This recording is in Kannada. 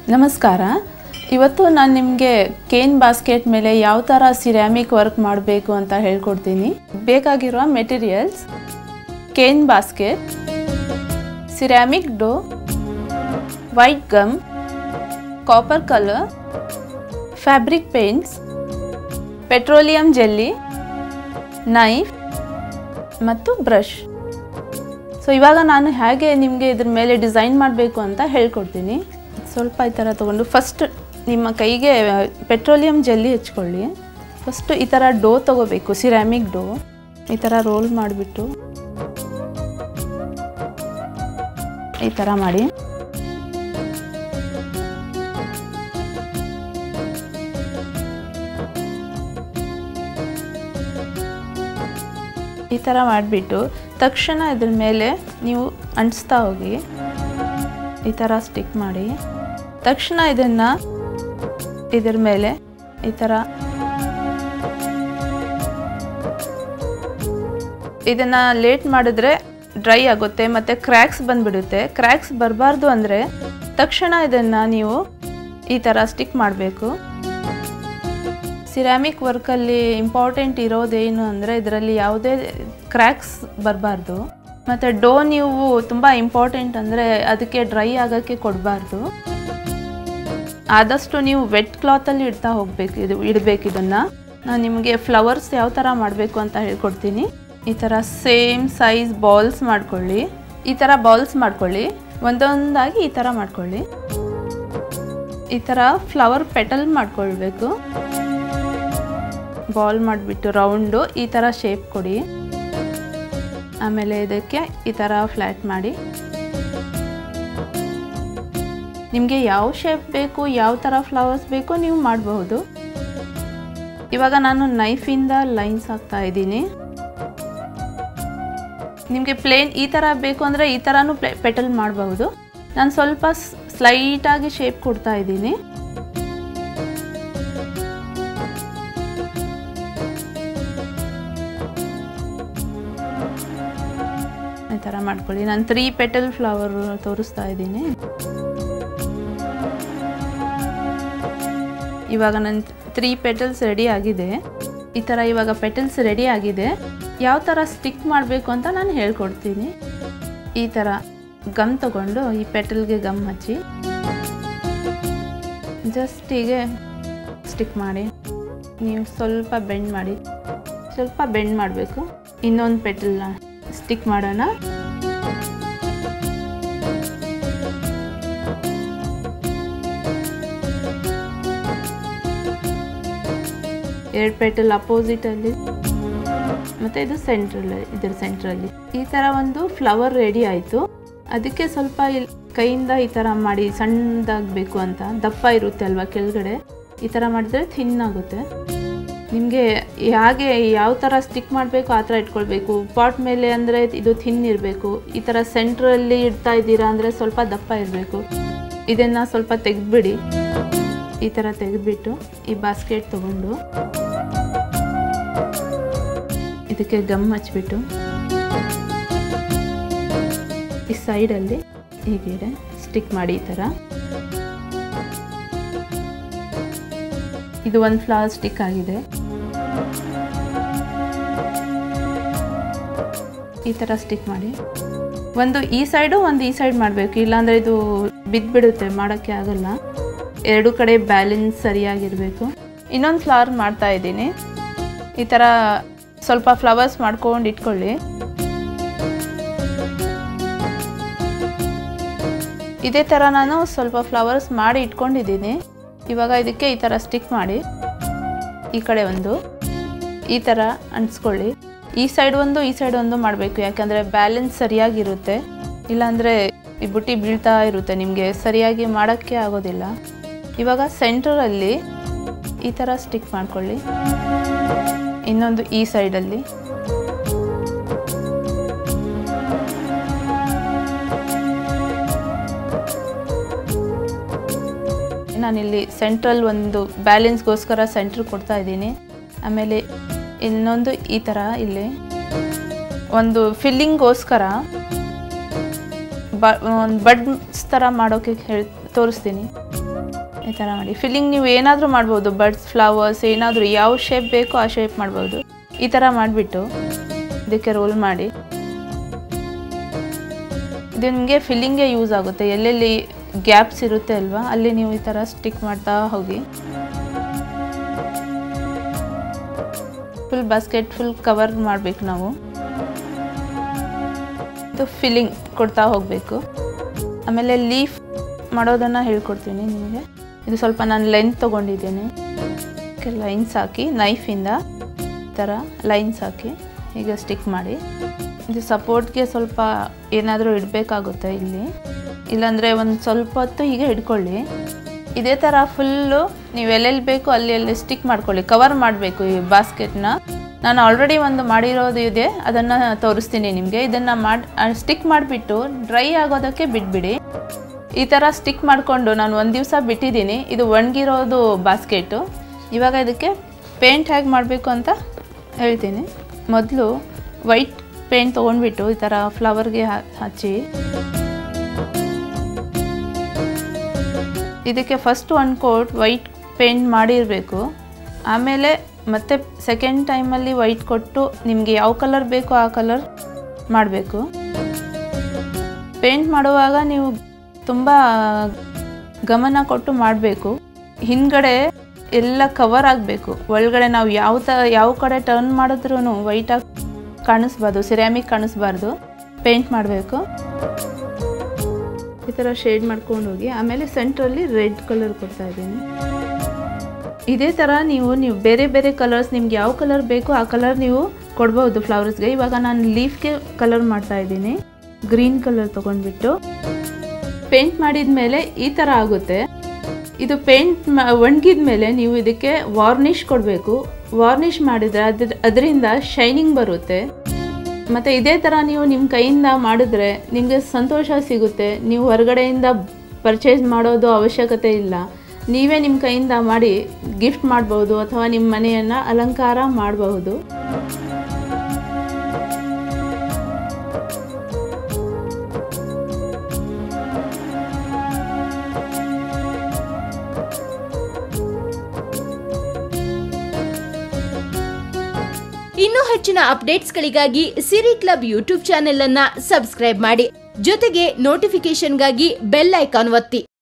ನಮಸ್ಕಾರ ಇವತ್ತು ನಾನು ನಿಮಗೆ ಕೇನ್ ಬಾಸ್ಕೆಟ್ ಮೇಲೆ ಯಾವ ಥರ ಸಿರಾಮಿಕ್ ವರ್ಕ್ ಮಾಡಬೇಕು ಅಂತ ಹೇಳ್ಕೊಡ್ತೀನಿ ಬೇಕಾಗಿರುವ materials cane basket ceramic dough white gum copper colour fabric paints petroleum jelly knife ಮತ್ತು ಬ್ರಷ್ ಸೊ ಇವಾಗ ನಾನು ಹೇಗೆ ನಿಮಗೆ ಇದ್ರ ಮೇಲೆ ಡಿಸೈನ್ ಮಾಡಬೇಕು ಅಂತ ಹೇಳ್ಕೊಡ್ತೀನಿ ಸ್ವಲ್ಪ ಈ ಥರ ತೊಗೊಂಡು ಫಸ್ಟ್ ನಿಮ್ಮ ಕೈಗೆ ಪೆಟ್ರೋಲಿಯಂ ಜೆಲ್ಲಿ ಹಚ್ಕೊಳ್ಳಿ ಫಸ್ಟ್ ಈ ಥರ ಡೋ ತೊಗೋಬೇಕು ಸಿರಾಮಿಕ್ ಡೋ ಈ ಥರ ರೋಲ್ ಮಾಡಿಬಿಟ್ಟು ಈ ಥರ ಮಾಡಿ ಈ ಥರ ಮಾಡಿಬಿಟ್ಟು ತಕ್ಷಣ ಇದ್ರ ಮೇಲೆ ನೀವು ಅಂಟಿಸ್ತಾ ಹೋಗಿ ಈ ಥರ ಸ್ಟಿಕ್ ಮಾಡಿ ತಕ್ಷಣ ಇದನ್ನು ಇದ್ರ ಮೇಲೆ ಈ ಥರ ಇದನ್ನು ಲೇಟ್ ಮಾಡಿದ್ರೆ ಡ್ರೈ ಆಗುತ್ತೆ ಮತ್ತು ಕ್ರ್ಯಾಕ್ಸ್ ಬಂದುಬಿಡುತ್ತೆ ಕ್ರ್ಯಾಕ್ಸ್ ಬರಬಾರ್ದು ಅಂದರೆ ತಕ್ಷಣ ಇದನ್ನು ನೀವು ಈ ಥರ ಸ್ಟಿಕ್ ಮಾಡಬೇಕು ಸಿರಾಮಿಕ್ ವರ್ಕಲ್ಲಿ ಇಂಪಾರ್ಟೆಂಟ್ ಇರೋದೇನು ಅಂದರೆ ಇದರಲ್ಲಿ ಯಾವುದೇ ಕ್ರ್ಯಾಕ್ಸ್ ಬರಬಾರ್ದು ಮತ್ತು ಡೋ ನೀವು ತುಂಬ ಇಂಪಾರ್ಟೆಂಟ್ ಅಂದರೆ ಅದಕ್ಕೆ ಡ್ರೈ ಆಗೋಕ್ಕೆ ಕೊಡಬಾರ್ದು ಆದಷ್ಟು ನೀವು ವೆಟ್ ಕ್ಲಾತಲ್ಲಿ ಇಡ್ತಾ ಹೋಗಬೇಕು ಇದು ಇಡಬೇಕು ಇದನ್ನು ನಾನು ನಿಮಗೆ ಫ್ಲವರ್ಸ್ ಯಾವ ಥರ ಮಾಡಬೇಕು ಅಂತ ಹೇಳ್ಕೊಡ್ತೀನಿ ಈ ಥರ ಸೇಮ್ ಸೈಜ್ ಬಾಲ್ಸ್ ಮಾಡ್ಕೊಳ್ಳಿ ಈ ಥರ ಬಾಲ್ಸ್ ಮಾಡ್ಕೊಳ್ಳಿ ಒಂದೊಂದಾಗಿ ಈ ಥರ ಮಾಡ್ಕೊಳ್ಳಿ ಈ ಥರ ಫ್ಲವರ್ ಪೆಟಲ್ ಮಾಡ್ಕೊಳ್ಬೇಕು ಬಾಲ್ ಮಾಡಿಬಿಟ್ಟು ರೌಂಡು ಈ ಥರ ಶೇಪ್ ಕೊಡಿ ಆಮೇಲೆ ಇದಕ್ಕೆ ಈ ಥರ ಫ್ಲ್ಯಾಟ್ ಮಾಡಿ ನಿಮಗೆ ಯಾವ ಶೇಪ್ ಬೇಕು ಯಾವ ಥರ ಫ್ಲವರ್ಸ್ ಬೇಕು ನೀವು ಮಾಡಬಹುದು ಇವಾಗ ನಾನು ನೈಫಿಂದ ಲೈನ್ಸ್ ಹಾಕ್ತಾ ಇದ್ದೀನಿ ನಿಮಗೆ ಪ್ಲೇನ್ ಈ ಥರ ಬೇಕು ಅಂದರೆ ಈ ಥರನೂ ಪ್ಲೇ ಪೆಟಲ್ ಮಾಡಬಹುದು ನಾನು ಸ್ವಲ್ಪ ಸ್ಲೈಟಾಗಿ ಶೇಪ್ ಕೊಡ್ತಾ ಇದ್ದೀನಿ ಈ ಥರ ಮಾಡ್ಕೊಳ್ಳಿ ನಾನು ತ್ರೀ ಪೆಟಲ್ ಫ್ಲವರ್ ತೋರಿಸ್ತಾ ಇದ್ದೀನಿ ಇವಾಗ ನನ್ನ ತ್ರೀ ಪೆಟಲ್ಸ್ ರೆಡಿ ಆಗಿದೆ ಈ ಥರ ಇವಾಗ ಪೆಟಲ್ಸ್ ರೆಡಿ ಆಗಿದೆ ಯಾವ ಥರ ಸ್ಟಿಕ್ ಮಾಡಬೇಕು ಅಂತ ನಾನು ಹೇಳ್ಕೊಡ್ತೀನಿ ಈ ಥರ ಗಮ್ ತಗೊಂಡು ಈ ಪೆಟಲ್ಗೆ ಗಮ್ ಹಚ್ಚಿ ಜಸ್ಟ್ ಹೀಗೆ ಸ್ಟಿಕ್ ಮಾಡಿ ನೀವು ಸ್ವಲ್ಪ ಬೆಂಡ್ ಮಾಡಿ ಸ್ವಲ್ಪ ಬೆಂಡ್ ಮಾಡಬೇಕು ಇನ್ನೊಂದು ಪೆಟಲ್ನ ಸ್ಟಿಕ್ ಮಾಡೋಣ ಎರಡು ಪೆಟಲ್ ಅಪೋಸಿಟಲ್ಲಿ ಮತ್ತು ಇದು ಸೆಂಟ್ರಲ್ಲಿ ಇದರ ಸೆಂಟ್ರಲ್ಲಿ ಈ ಥರ ಒಂದು ಫ್ಲವರ್ ರೆಡಿ ಆಯಿತು ಅದಕ್ಕೆ ಸ್ವಲ್ಪ ಇಲ್ಲಿ ಕೈಯಿಂದ ಈ ಥರ ಮಾಡಿ ಸಣ್ಣದಾಗಬೇಕು ಅಂತ ದಪ್ಪ ಇರುತ್ತೆ ಅಲ್ವಾ ಕೆಳಗಡೆ ಈ ಥರ ಮಾಡಿದ್ರೆ ಥಿನ್ ಆಗುತ್ತೆ ನಿಮಗೆ ಹಾಗೆ ಯಾವ ಥರ ಸ್ಟಿಕ್ ಮಾಡಬೇಕು ಆ ಥರ ಇಟ್ಕೊಳ್ಬೇಕು ಪಾಟ್ ಮೇಲೆ ಅಂದರೆ ಇದು ಥಿನ್ ಇರಬೇಕು ಈ ಥರ ಸೆಂಟ್ರಲ್ಲಿ ಇಡ್ತಾ ಇದ್ದೀರಾ ಅಂದರೆ ಸ್ವಲ್ಪ ದಪ್ಪ ಇರಬೇಕು ಇದನ್ನು ಸ್ವಲ್ಪ ತೆಗೆದ್ಬಿಡಿ ಈ ಥರ ತೆಗೆದ್ಬಿಟ್ಟು ಈ ಬಾಸ್ಕೆಟ್ ತೊಗೊಂಡು ಇದಕ್ಕೆ ಗಮ್ ಹಚ್ಬಿಟ್ಟು ಈ ಸೈಡಲ್ಲಿ ಹೀಗಿದೆ ಸ್ಟಿಕ್ ಮಾಡಿ ಈ ಥರ ಇದು ಒಂದು ಫ್ಲವರ್ ಸ್ಟಿಕ್ ಆಗಿದೆ ಈ ಥರ ಸ್ಟಿಕ್ ಮಾಡಿ ಒಂದು ಈ ಸೈಡು ಒಂದು ಈ ಸೈಡ್ ಮಾಡಬೇಕು ಇಲ್ಲಾಂದರೆ ಇದು ಬಿದ್ದುಬಿಡುತ್ತೆ ಮಾಡೋಕ್ಕೆ ಆಗಲ್ಲ ಎರಡು ಕಡೆ ಬ್ಯಾಲೆನ್ಸ್ ಸರಿಯಾಗಿರಬೇಕು ಇನ್ನೊಂದು ಫ್ಲವರ್ ಮಾಡ್ತಾ ಇದ್ದೀನಿ ಈ ಥರ ಸ್ವಲ್ಪ ಫ್ಲವರ್ಸ್ ಮಾಡ್ಕೊಂಡು ಇಟ್ಕೊಳ್ಳಿ ಇದೇ ಥರ ನಾನು ಸ್ವಲ್ಪ ಫ್ಲವರ್ಸ್ ಮಾಡಿ ಇಟ್ಕೊಂಡಿದ್ದೀನಿ ಇವಾಗ ಇದಕ್ಕೆ ಈ ಥರ ಸ್ಟಿಕ್ ಮಾಡಿ ಈ ಕಡೆ ಒಂದು ಈ ಥರ ಅಂಟಿಸ್ಕೊಳ್ಳಿ ಈ ಸೈಡ್ ಒಂದು ಈ ಸೈಡ್ ಒಂದು ಮಾಡಬೇಕು ಯಾಕಂದರೆ ಬ್ಯಾಲೆನ್ಸ್ ಸರಿಯಾಗಿರುತ್ತೆ ಇಲ್ಲಾಂದರೆ ಈ ಬುಟ್ಟಿ ಬೀಳ್ತಾ ಇರುತ್ತೆ ನಿಮಗೆ ಸರಿಯಾಗಿ ಮಾಡೋಕ್ಕೆ ಆಗೋದಿಲ್ಲ ಇವಾಗ ಸೆಂಟ್ರಲ್ಲಿ ಈ ಥರ ಸ್ಟಿಕ್ ಮಾಡ್ಕೊಳ್ಳಿ ಇನ್ನೊಂದು ಈ ಸೈಡಲ್ಲಿ ನಾನಿಲ್ಲಿ ಸೆಂಟ್ರಲ್ ಒಂದು ಬ್ಯಾಲೆನ್ಸ್ಗೋಸ್ಕರ ಸೆಂಟ್ರ್ ಕೊಡ್ತಾ ಇದ್ದೀನಿ ಆಮೇಲೆ ಇನ್ನೊಂದು ಈ ಥರ ಇಲ್ಲಿ ಒಂದು ಫಿಲ್ಲಿಂಗ್ಗೋಸ್ಕರ ಬ ಒಂದು ಬಡ್ಸ್ ಥರ ಮಾಡೋಕ್ಕೆ ಹೇಳಿ ತೋರಿಸ್ತೀನಿ ಈ ಥರ ಮಾಡಿ ಫಿಲ್ಲಿಂಗ್ ನೀವು ಏನಾದರೂ ಮಾಡ್ಬೋದು ಬಡ್ಸ್ ಫ್ಲವರ್ಸ್ ಏನಾದರೂ ಯಾವ ಶೇಪ್ ಬೇಕೋ ಆ ಶೇಪ್ ಮಾಡ್ಬೋದು ಈ ಥರ ಮಾಡಿಬಿಟ್ಟು ಇದಕ್ಕೆ ರೋಲ್ ಮಾಡಿ ಇದು ನಿಮಗೆ ಫಿಲ್ಲಿಂಗ್ಗೆ ಯೂಸ್ ಆಗುತ್ತೆ ಎಲ್ಲೆಲ್ಲಿ ಗ್ಯಾಪ್ಸ್ ಇರುತ್ತೆ ಅಲ್ವಾ ಅಲ್ಲಿ ನೀವು ಈ ಥರ ಸ್ಟಿಕ್ ಮಾಡ್ತಾ ಹೋಗಿ ಫುಲ್ ಬಾಸ್ಕೆಟ್ ಫುಲ್ ಕವರ್ ಮಾಡಬೇಕು ನಾವು ಇದು ಫಿಲ್ಲಿಂಗ್ ಕೊಡ್ತಾ ಹೋಗಬೇಕು ಆಮೇಲೆ ಲೀಫ್ ಮಾಡೋದನ್ನು ಹೇಳ್ಕೊಡ್ತೀನಿ ನಿಮಗೆ ಇದು ಸ್ವಲ್ಪ ನಾನು ಲೆಂತ್ ತೊಗೊಂಡಿದ್ದೀನಿ ಲೈನ್ಸ್ ಹಾಕಿ ನೈಫಿಂದ ಈ ಥರ ಲೈನ್ಸ್ ಹಾಕಿ ಈಗ ಸ್ಟಿಕ್ ಮಾಡಿ ಇದು ಸಪೋರ್ಟ್ಗೆ ಸ್ವಲ್ಪ ಏನಾದರೂ ಇಡಬೇಕಾಗುತ್ತೆ ಇಲ್ಲಿ ಇಲ್ಲಾಂದರೆ ಒಂದು ಸ್ವಲ್ಪ ಹೊತ್ತು ಹೀಗೆ ಹಿಡ್ಕೊಳ್ಳಿ ಇದೇ ಥರ ಫುಲ್ಲು ನೀವು ಎಲ್ಲೆಲ್ಲಿ ಬೇಕು ಅಲ್ಲಿ ಅಲ್ಲಿ ಸ್ಟಿಕ್ ಮಾಡ್ಕೊಳ್ಳಿ ಕವರ್ ಮಾಡಬೇಕು ಈ ಬಾಸ್ಕೆಟ್ನ ನಾನು ಆಲ್ರೆಡಿ ಒಂದು ಮಾಡಿರೋದು ಇದೆ ಅದನ್ನು ತೋರಿಸ್ತೀನಿ ನಿಮಗೆ ಇದನ್ನು ಮಾಡಿ ಸ್ಟಿಕ್ ಮಾಡಿಬಿಟ್ಟು ಡ್ರೈ ಆಗೋದಕ್ಕೆ ಬಿಟ್ಬಿಡಿ ಈ ಥರ ಸ್ಟಿಕ್ ಮಾಡಿಕೊಂಡು ನಾನು ಒಂದು ದಿವಸ ಬಿಟ್ಟಿದ್ದೀನಿ ಇದು ಒಣಗಿರೋದು ಬಾಸ್ಕೆಟು ಇವಾಗ ಇದಕ್ಕೆ ಪೇಂಟ್ ಹೇಗೆ ಮಾಡಬೇಕು ಅಂತ ಹೇಳ್ತೀನಿ ಮೊದಲು ವೈಟ್ ಪೇಂಟ್ ತೊಗೊಂಡ್ಬಿಟ್ಟು ಈ ಥರ ಫ್ಲವರ್ಗೆ ಹಚ್ಚಿ ಇದಕ್ಕೆ ಫಸ್ಟ್ ಒಂದು ಕೋಟ್ ವೈಟ್ ಪೇಂಟ್ ಮಾಡಿರಬೇಕು ಆಮೇಲೆ ಮತ್ತೆ ಸೆಕೆಂಡ್ ಟೈಮಲ್ಲಿ ವೈಟ್ ಕೊಟ್ಟು ನಿಮಗೆ ಯಾವ ಕಲರ್ ಬೇಕೋ ಆ ಕಲರ್ ಮಾಡಬೇಕು ಪೇಂಟ್ ಮಾಡುವಾಗ ನೀವು ತುಂಬ ಗಮನ ಕೊಟ್ಟು ಮಾಡಬೇಕು ಹಿಂದ್ಗಡೆ ಎಲ್ಲ ಕವರ್ ಆಗಬೇಕು ಒಳಗಡೆ ನಾವು ಯಾವ ತ ಯಾವ ಕಡೆ ಟರ್ನ್ ಮಾಡಿದ್ರೂ ವೈಟಾಗಿ ಕಾಣಿಸ್ಬಾರ್ದು ಸಿರಾಮಿಕ್ ಕಾಣಿಸ್ಬಾರ್ದು ಪೇಂಟ್ ಮಾಡಬೇಕು ಈ ಥರ ಶೇಡ್ ಮಾಡ್ಕೊಂಡು ಹೋಗಿ ಆಮೇಲೆ ಸೆಂಟ್ರಲ್ಲಿ ರೆಡ್ ಕಲರ್ ಕೊಡ್ತಾ ಇದ್ದೀನಿ ಇದೇ ಥರ ನೀವು ನೀವು ಬೇರೆ ಬೇರೆ ಕಲರ್ಸ್ ನಿಮ್ಗೆ ಯಾವ ಕಲರ್ ಬೇಕೋ ಆ ಕಲರ್ ನೀವು ಕೊಡ್ಬೋದು ಫ್ಲವರ್ಸ್ಗೆ ಇವಾಗ ನಾನು ಲೀಫ್ಗೆ ಕಲರ್ ಮಾಡ್ತಾ ಇದ್ದೀನಿ ಗ್ರೀನ್ ಕಲರ್ ತೊಗೊಂಡ್ಬಿಟ್ಟು ಪೇಂಟ್ ಮಾಡಿದ ಮೇಲೆ ಈ ಥರ ಆಗುತ್ತೆ ಇದು ಪೇಂಟ್ ಒಣಗಿದ ಮೇಲೆ ನೀವು ಇದಕ್ಕೆ ವಾರ್ನಿಷ್ ಕೊಡಬೇಕು ವಾರ್ನಿಷ್ ಮಾಡಿದರೆ ಅದ್ರ ಅದರಿಂದ ಶೈನಿಂಗ್ ಬರುತ್ತೆ ಮತ್ತು ಇದೇ ಥರ ನೀವು ನಿಮ್ಮ ಕೈಯಿಂದ ಮಾಡಿದ್ರೆ ನಿಮಗೆ ಸಂತೋಷ ಸಿಗುತ್ತೆ ನೀವು ಹೊರಗಡೆಯಿಂದ ಪರ್ಚೇಸ್ ಮಾಡೋದು ಅವಶ್ಯಕತೆ ಇಲ್ಲ ನೀವೇ ನಿಮ್ಮ ಕೈಯಿಂದ ಮಾಡಿ ಗಿಫ್ಟ್ ಮಾಡ್ಬೋದು ಅಥವಾ ನಿಮ್ಮ ಮನೆಯನ್ನು ಅಲಂಕಾರ ಮಾಡಬಹುದು ಇನ್ನೂ ಹೆಚ್ಚಿನ ಅಪ್ಡೇಟ್ಸ್ಗಳಿಗಾಗಿ ಸಿರಿ ಕ್ಲಬ್ ಯೂಟ್ಯೂಬ್ ಚಾನೆಲ್ ಅನ್ನ ಸಬ್ಸ್ಕ್ರೈಬ್ ಮಾಡಿ ಜೊತೆಗೆ ನೋಟಿಫಿಕೇಶನ್ಗಾಗಿ ಬೆಲ್ ಐಕಾನ್ ಒತ್ತಿ